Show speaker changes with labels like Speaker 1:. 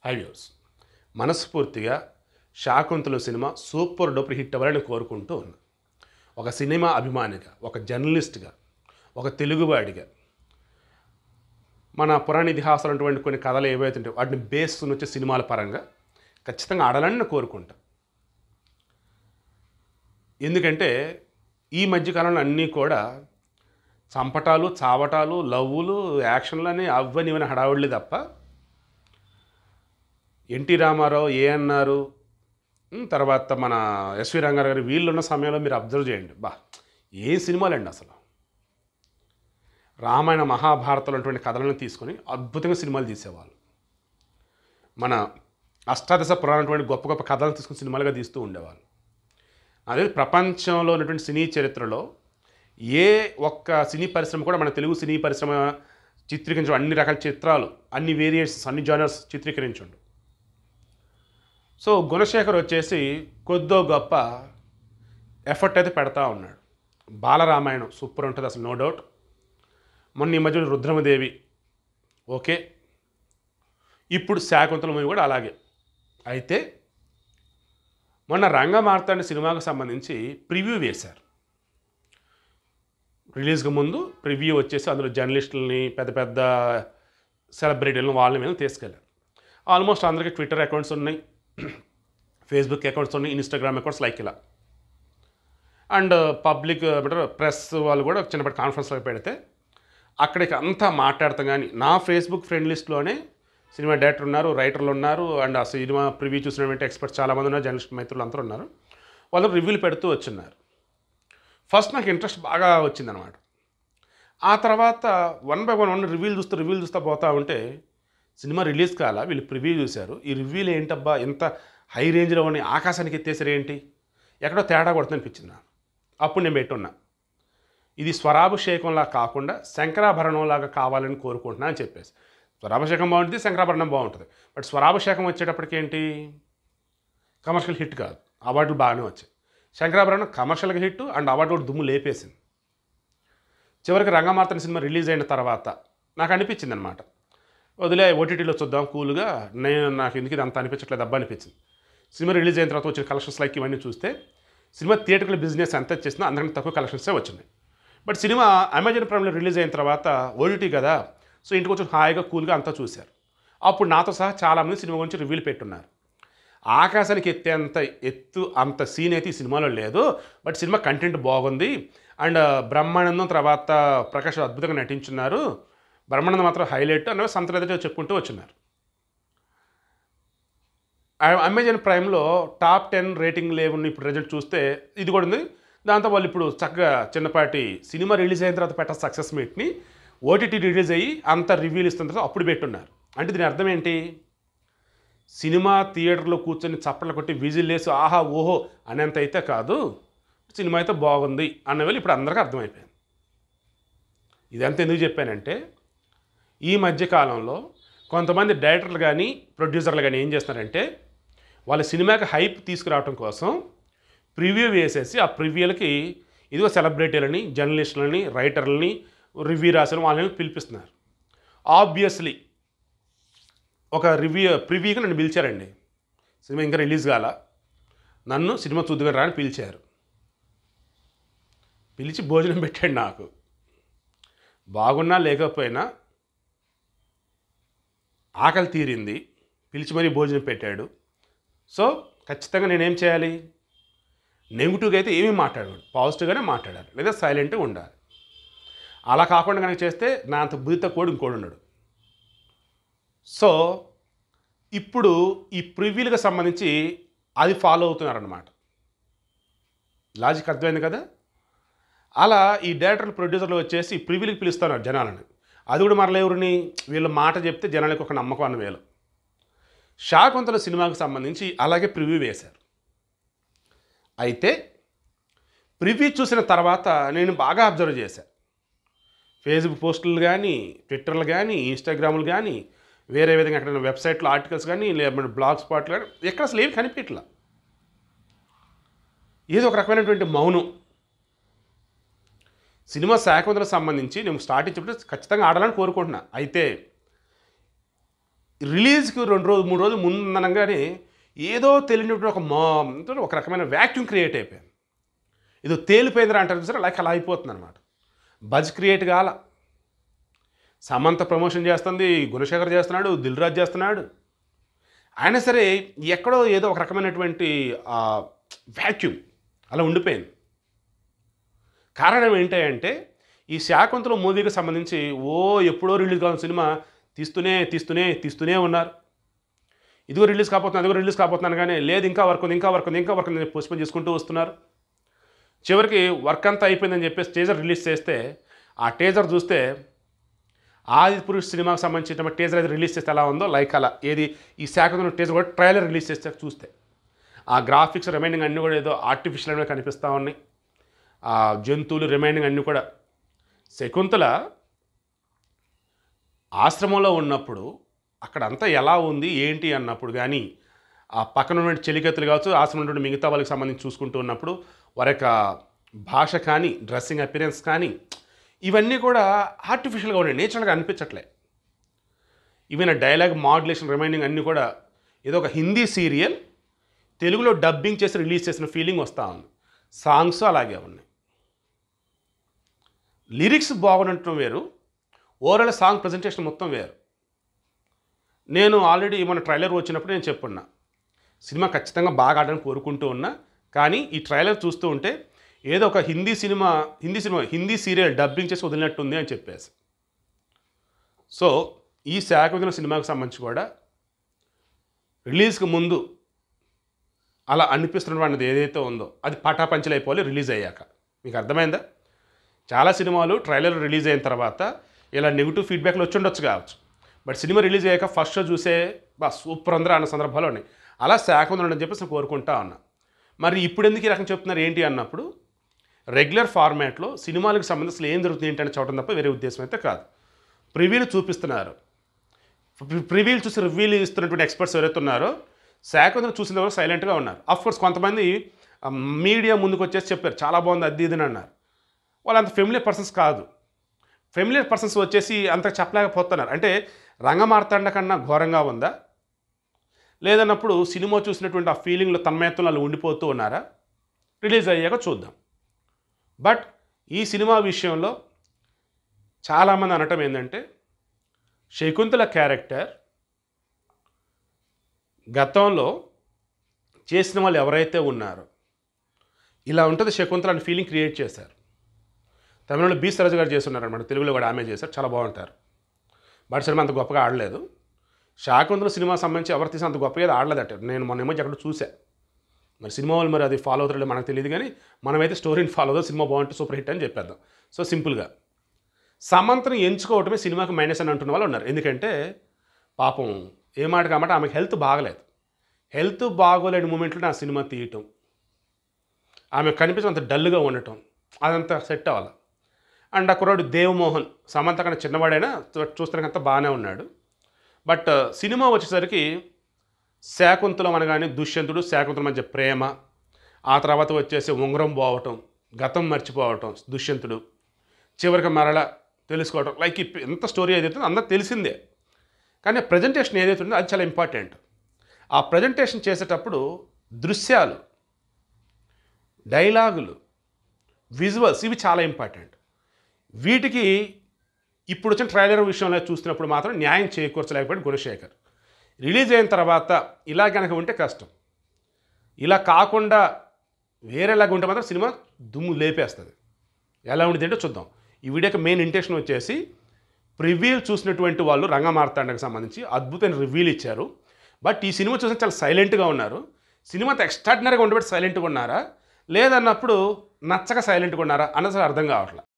Speaker 1: high views మనస్ఫూర్తిగా Shakuntalam cinema super duper hit అవ్వాలని కోరుకుంటూ ఉన్నా ఒక సినిమా అభిమానిగా ఒక జర్నలిస్ట్గా ఒక తెలుగువాడిగా మన పురాణ ఇతిహాసాలు అటువంటి కొన్ని కథలు ఏవైతే ఉంటాయో వాటిని బేస్ వచ్చే సినిమాల పరంగా ఖచ్చితంగా ఆడాలని నేను కోరుకుంటా ఎందుకంటే ఈ మధ్యకాలంలో అన్నీ కూడా చంపటాలు చావటాలు లవ్వులు యాక్షన్లు అని అవ్వని ఇవని హడావుడిలే తప్ప ఎన్టీ రామారావు ఏ అన్నారు ఉమ్, తర్వాత మన ఎస్వి రంగారావు గారు వీళ్ళున్న సమయంలో మీరు అబ్జర్వ్ చేయండి బా ఏ సినిమాలండి అసలు రామాయణ మహాభారతాలు అటువంటి కథలను తీసుకొని అద్భుతంగా సినిమాలు తీసేవాళ్ళు మన అష్టాదశ పురాణం అటువంటి గొప్ప గొప్ప కథలను తీసుకుని సినిమాలుగా తీస్తూ ఉండేవాళ్ళు అదే ప్రపంచంలో ఉన్నటువంటి సినీ చరిత్రలో ఏ ఒక్క సినీ పరిశ్రమ కూడా మన తెలుగు సినీ పరిశ్రమ చిత్రీకరించడం అన్ని రకాల చిత్రాలు అన్ని వేరియేషన్స్ అన్ని జానర్స్ చిత్రీకరించండు సో గుణశేఖర్ వచ్చేసి కొద్దో గొప్ప ఎఫర్ట్ అయితే పెడతా ఉన్నాడు బాలరామాయణం సూపర్ ఉంటుంది అసలు నో డౌట్ మొన్న ఈ మధ్యలో రుద్రమదేవి ఓకే ఇప్పుడు శాకుంతల మూవీ కూడా అలాగే అయితే మొన్న రంగమార్తాండ సినిమాకు సంబంధించి ప్రివ్యూ వేశారు రిలీజ్కి ముందు ప్రివ్యూ వచ్చేసి అందులో జర్నలిస్టులని పెద్ద పెద్ద సెలబ్రిటీలను వాళ్ళ మీద తీసుకెళ్ళారు ఆల్మోస్ట్ అందరికీ ట్విట్టర్ అకౌంట్స్ ఉన్నాయి ఫేస్బుక్ అకౌంట్స్ ఉన్నాయి ఇన్స్టాగ్రామ్ అకౌంట్స్ లైక్ ఇలా అండ్ పబ్లిక్ ఏమంటారు ప్రెస్ వాళ్ళు కూడా చిన్నప్పటి కాన్ఫరెన్స్లో పెడితే అక్కడికి అంతా మాట్లాడతాం కానీ నా ఫేస్బుక్ ఫ్రెండ్ లిస్ట్లోనే సినిమా డైరెక్టర్ ఉన్నారు రైటర్లు ఉన్నారు అండ్ ఆ సినిమా ప్రివ్యూ చూసినటువంటి ఎక్స్పర్ట్స్ చాలామంది ఉన్నారు జర్నలిస్ట్ మిత్రులు అందరూ ఉన్నారు వాళ్ళు రివ్యూలు పెడుతూ వచ్చిన్నారు ఫస్ట్ నాకు ఇంట్రెస్ట్ బాగా వచ్చిందనమాట ఆ తర్వాత వన్ బై వన్ వన్ రివ్యూలు చూస్తూ రివ్యూలు చూస్తూ పోతా ఉంటే సినిమా రిలీజ్ కాల వీళ్ళు ప్రివ్యూ చూశారు ఈ రివ్యూలు ఏంటబ్బా ఎంత హై రేంజ్లో ఉన్నాయి ఆకాశానికి ఎత్తేసారు ఏంటి ఎక్కడో తేడా కొడుతుంది అనిపించింది నాకు అప్పుడు నేను పెట్టున్నా ఇది స్వరాభిషేకంలా కాకుండా శంకరాభరణంలాగా కావాలని కోరుకుంటున్నా అని చెప్పేసి స్వరాభిషేకం బాగుంటుంది శంకరాభరణం బాగుంటుంది బట్ స్వరాభిషేకం వచ్చేటప్పటికి ఏంటి కమర్షియల్ హిట్ కాదు అవార్డులు బాగానే వచ్చాయి శంకరాభరణం కమర్షియల్గా హిట్ అండ్ అవార్డు కూడా దుమ్ము లేపేసింది చివరికి రంగమార్తన సినిమా రిలీజ్ అయిన తర్వాత నాకు అనిపించింది అనమాట వదిలే ఓటీటీలో చూద్దాం కూల్గా నేను నాకు ఎందుకు ఇది అంత అనిపించట్లేదు అబ్బా అనిపించింది సినిమా రిలీజ్ అయిన తర్వాత వచ్చిన కలెక్షన్స్ లైక్ ఇవన్నీ చూస్తే సినిమా థియేటర్ల బిజినెస్ ఎంత చేసినా అంతకంటే తక్కువ కలెక్షన్సే వచ్చినాయి బట్ సినిమా అమెజాన్ ప్రైమ్లో రిలీజ్ అయిన తర్వాత ఓటీటీ కదా సో ఇంటికి కొంచెం హాయిగా కూల్గా అంతా చూశారు అప్పుడు నాతో సహా చాలామంది సినిమా గురించి రివ్యూలు పెట్టున్నారు ఆకాశానికి ఎత్తేంత ఎత్తు అంత సీన్ అయితే ఈ సినిమాలో లేదు బట్ సినిమా కంటెంట్ బాగుంది అండ్ బ్రహ్మానందం తర్వాత ప్రకాష్ అద్భుతంగా నటించున్నారు బ్రహ్మానందం మాత్రం హైలైట్ అనే సంతలో చెప్పుకుంటూ వచ్చినారు ఆ- అమెజాన్ ప్రైమ్లో టాప్ టెన్ రేటింగ్ లేవున్న ఇప్పుడు రిజల్ట్ చూస్తే ఇది కూడా ఉంది దాంతో వాళ్ళు ఇప్పుడు చక్కగా చిన్నపాటి సినిమా రిలీజ్ అయిన తర్వాత పెట్ట సక్సెస్ మీట్ని ఓటీటీ రిలీజ్ అయ్యి అంత రివ్యూలు ఇస్తున్న తర్వాత అప్పుడు పెట్టున్నారు అంటే దీని అర్థం ఏంటి సినిమా థియేటర్లో కూర్చొని చప్పట్లు కొట్టి విజిల్ వేసి ఆహా ఓహో అనేంత అయితే కాదు సినిమా అయితే బాగుంది అన్న వేళ ఇప్పుడు అందరికీ అర్థమైపోయింది ఇదంతా ఎందుకు చెప్పానంటే ఈ మధ్య కాలంలో కొంతమంది డైరెక్టర్లు కానీ ప్రొడ్యూసర్లు కానీ ఏం చేస్తున్నారంటే వాళ్ళ సినిమాకి హైప్ తీసుకురావడం కోసం ప్రివ్యూ వేసేసి ఆ ప్రివ్యూలకి ఇదిగో సెలబ్రిటీలని జర్నలిస్టులని రైటర్లని రివ్యూ రాసిన వాళ్ళని పిలిపిస్తున్నారు ఆబ్వియస్లీ ఒక రివ్యూ ప్రివ్యూకి నన్ను పిలిచారండి సినిమా ఇంకా రిలీజ్ కాల నన్ను సినిమా చూద్దుగా రా అని పిలిచారు పిలిచి భోజనం పెట్టాడు నాకు బాగున్నా లేకపోయినా ఆకలి తీరింది పిలిచి మరీ భోజనం పెట్టాడు సో ఖచ్చితంగా నేనేం చేయాలి నెగిటివ్గా అయితే ఏమీ మాట్లాడకూడదు పాజిటివ్గానే మాట్లాడాలి లేదా సైలెంట్గా ఉండాలి అలా కాకుండా కనుక చేస్తే నా అంత బుద్ధితో కూడా ఇంకోడు ఉండడు సో ఇప్పుడు ఈ ప్రివ్యూలకు సంబంధించి అది ఫాలో అవుతున్నారన్నమాట లాజిక్ అర్థమైంది కదా అలా ఈ డైరెక్టర్లు ప్రొడ్యూసర్లు వచ్చేసి ప్రివ్యూలకు పిలుస్తున్నారు జనాలని అది కూడా మరలా ఎవరిని వీళ్ళ మాట చెప్తే జనాలకు ఒక నమ్మకం అన్న వేలు శాకుంతల సినిమాకు సంబంధించి అలాగే ప్రివ్యూ వేశారు అయితే ప్రివ్యూ చూసిన తర్వాత నేను బాగా అబ్జర్వ్ చేశాను ఫేస్బుక్ పోస్టులు కానీ ట్విట్టర్లు కానీ ఇన్స్టాగ్రాములు కానీ వేరే విధంగా ఎక్కడైనా వెబ్సైట్లో ఆర్టికల్స్ కానీ లేకపోతే బ్లాగ్ స్పాట్లు కానీ ఎక్కడ అసలు ఏమి కనిపించట్లా ఏదో ఒక రకమైనటువంటి మౌనం సినిమా శాఖలకు సంబంధించి నేను స్టార్ట్ ఇచ్చినప్పుడు ఖచ్చితంగా ఆడాలని కోరుకుంటున్నా అయితే రిలీజ్కి రెండు రోజులు మూడు రోజులు ముందు అనగానే ఏదో తెలియనటువంటి ఒక మా ఒక రకమైన వ్యాక్యూమ్ క్రియేట్ అయిపోయింది ఇది తేలిపోయిందిరా అంటారు సరే లైక్ అలా అయిపోతుంది అనమాట బజ్ క్రియేట్ కాల సమంత ప్రమోషన్ చేస్తుంది గుణశేఖర్ చేస్తున్నాడు దిల్ రాజ్ చేస్తున్నాడు అయినా సరే ఎక్కడో ఏదో ఒక రకమైనటువంటి వ్యాక్యూమ్ అలా ఉండిపోయింది కారణం ఏంటంటే ఈ శాకుంతల మూవీకి సంబంధించి ఓ ఎప్పుడో రిలీజ్ కావాల్సిన సినిమా తీస్తూనే తీస్తూనే తీస్తూనే ఉన్నారు ఇదిగో రిలీజ్ కాబోతున్నాను అదిగో రిలీజ్ కాబోతున్నాను కానీ లేదు ఇంకా వర్క్ ఉంది ఇంకా వర్క్ ఉంది ఇంకా వర్క్ ఉంది పోస్ట్పోన్ చేసుకుంటూ వస్తున్నారు చివరికి వర్క్ అంతా అయిపోయిందని చెప్పేసి టేజర్ రిలీజ్ చేస్తే ఆ టేజర్ చూస్తే ఆది పురుష్ సినిమాకి సంబంధించిన టేజర్ అయితే రిలీజ్ చేస్తే ఎలా ఉందో లైక్ అలా ఏది ఈ శాఖతో టేజర్ కూడా ట్రైలర్ రిలీజ్ చేస్తే చూస్తే ఆ గ్రాఫిక్స్ రిమైనింగ్ అన్నీ కూడా ఏదో ఆర్టిఫిషియల్గా కనిపిస్తూ ఉన్నాయి ఆ జంతువులు రిమైనింగ్ అన్నీ కూడా శకుంతల ఆశ్రమంలో ఉన్నప్పుడు అక్కడ అంతా ఎలా ఉంది ఏంటి అన్నప్పుడు కానీ ఆ పక్కన ఉన్నటువంటి చెలికత్తులు కావచ్చు ఆశ్రమం ఉన్నటువంటి మిగతా వాళ్ళకి సంబంధించి చూసుకుంటూ ఉన్నప్పుడు వారి యొక్క భాష కానీ డ్రెస్సింగ్ అపిరెన్స్ కానీ ఇవన్నీ కూడా ఆర్టిఫిషియల్గా ఉన్నాయి నేచురల్గా అనిపించట్లే ఈవెన్ డైలాగ్ మాడ్యులేషన్ రిమైనింగ్ అన్నీ కూడా ఏదో ఒక హిందీ సీరియల్ తెలుగులో డబ్బింగ్ చేసి రిలీజ్ చేసిన ఫీలింగ్ వస్తూ ఉంది సాంగ్స్ అలాగే ఉన్నాయి లిరిక్స్ బాగుండటం వేరు ఓవరాల్ సాంగ్ ప్రజెంటేషన్ మొత్తం వేరు నేను ఆల్రెడీ మన ట్రైలర్ వచ్చినప్పుడు నేను చెప్పున్నా సినిమా ఖచ్చితంగా బాగా ఆడడానికి కోరుకుంటూ ఉన్నా కానీ ఈ ట్రైలర్ చూస్తూ ఉంటే ఏదో ఒక Hindi cinema Hindi cinema Hindi serial dubbing చేసి వదిలినట్టుంది అని చెప్పేసి సో ఈ శాఖ వదిలిన సినిమాకి సంబంధించి కూడా రిలీజ్కి ముందు అలా అనిపిస్తున్నటువంటిది ఏదైతే ఉందో అది పటాపంచలు అయిపోవాలి రిలీజ్ అయ్యాక మీకు అర్థమైందా చాలా సినిమాలు ట్రైలర్ రిలీజ్ అయిన తర్వాత ఇలా నెగిటివ్ ఫీడ్బ్యాక్లు వచ్చి ఉండొచ్చు కావచ్చు బట్ సినిమా రిలీజ్ అయ్యాక ఫస్ట్ షో చూసే బా సూపర్ అందరూ అన్న సందర్భాలు ఉన్నాయి అలా శాఖ ఉందని చెప్పేసి నేను కోరుకుంటా ఉన్నా మరి ఇప్పుడు ఎందుకు ఈ రకం చెప్తున్నారు ఏంటి అన్నప్పుడు రెగ్యులర్ ఫార్మాట్లో సినిమాలకు సంబంధించి అసలు ఏం జరుగుతుంది ఏంటి అని చూడటం తప్ప వేరే ఉద్దేశం అయితే కాదు ప్రివ్యూలు చూపిస్తున్నారు ప్రివ్యూలు చూసి రివ్యూలు ఇస్తున్నటువంటి ఎక్స్పర్ట్స్ ఎవరైతే ఉన్నారో శాఖందరూ చూసిన తర్వాత సైలెంట్గా ఉన్నారు అఫ్ కోర్స్ కొంతమంది మీడియా ముందుకు వచ్చేసి చెప్పారు చాలా బాగుంది అది ఇది అని అన్నారు వాళ్ళు అంత ఫెమిలియర్ పర్సన్స్ కాదు ఫెమిలియర్ పర్సన్స్ వచ్చేసి అంత చెప్పలేకపోతున్నారు అంటే రంగమార్తాండ కన్నా ఘోరంగా ఉందా లేదన్నప్పుడు సినిమా చూసినటువంటి ఆ ఫీలింగ్లో తన్మయత్వం వాళ్ళు ఉండిపోతూ ఉన్నారా రిలీజ్ అయ్యాక చూద్దాం బట్ ఈ సినిమా విషయంలో చాలామంది అనటం ఏంటంటే శకుంతల క్యారెక్టర్ గతంలో చేసిన వాళ్ళు ఎవరైతే ఉన్నారో ఇలా ఉంటుంది శకుంతల అని ఫీలింగ్ క్రియేట్ చేశారు తమిళంలో బి సరోజ గారు చేస్తున్నారు అనమాట తెలుగులో కూడా ఆమె చేశారు చాలా బాగుంటారు బట్ సినిమా అంత గొప్పగా ఆడలేదు శాకుంతల సినిమా సంబంధించి ఎవరు తీసిన అంత గొప్పగా అది ఆడలేదట నేను మొన్న ఏమో అక్కడ చూసా మరి సినిమా వాళ్ళు మరి అది ఫాలో అవుతారో మనకు తెలియదు కానీ మనమైతే స్టోరీని ఫాలో అవుతాం సినిమా బాగుంటే సూపర్ హిట్ అని చెప్పేద్దాం సో సింపుల్గా సమంతను ఎంచుకోవటమే సినిమాకి మైనస్ అని అంటున్న వాళ్ళు ఉన్నారు ఎందుకంటే పాపం ఏ మాట కాబట్టి ఆమెకి హెల్త్ బాగలేదు హెల్త్ బాగోలేని మూమెంట్లో నా సినిమా తీయటం ఆమె కనిపించడం అంత డల్గా ఉండటం అదంతా సెట్ అవ్వాలి అండ్ ఆ కుర్రాడు దేవమోహన్ సమంత కన్నా చిన్నవాడైనా చూస్తానికంతా బాగానే ఉన్నాడు బట్ సినిమా వచ్చేసరికి శాకుంతలం అనగానే దుష్యంతుడు శాకుంతల మధ్య ప్రేమ ఆ తర్వాత వచ్చేసి ఉంగరం పోవటం గతం మర్చిపోవటం దుష్యంతుడు చివరికి మరల తెలుసుకోవటం లైక్ ఇప్- ఎంత స్టోరీ ఏదైతే ఉందో అందరికి తెలిసిందే కానీ ప్రజెంటేషన్ ఏదైతే ఉందో అది చాలా ఇంపార్టెంట్ ఆ ప్రజెంటేషన్ చేసేటప్పుడు దృశ్యాలు డైలాగులు విజువల్స్ ఇవి చాలా ఇంపార్టెంట్ వీటికి ఇప్పుడు వచ్చిన ట్రైలర్ విషయంలో చూస్తున్నప్పుడు మాత్రం న్యాయం చేకూర్చలేకపోయాడు గుణశేఖర్ రిలీజ్ అయిన తర్వాత ఇలా కనుక ఉంటే కష్టం ఇలా కాకుండా వేరేలాగా ఉంటే మాత్రం సినిమా దుమ్ము లేపేస్తుంది ఎలా ఉండిద్ది అంటే చూద్దాం ఈ వీడియోకి మెయిన్ ఇంటెన్షన్ వచ్చేసి ప్రివ్యూలు చూసినటువంటి వాళ్ళు రంగమార్తాండకు సంబంధించి అద్భుతమైన రివ్యూలు ఇచ్చారు బట్ ఈ సినిమా చూసిన చాలా సైలెంట్గా ఉన్నారు సినిమా అంత ఎక్స్ట్రాడినరీగా ఉండబట్టి సైలెంట్గా ఉన్నారా లేదన్నప్పుడు నచ్చక సైలెంట్గా ఉన్నారా అన్నది అసలు అర్థం కావట్లేదు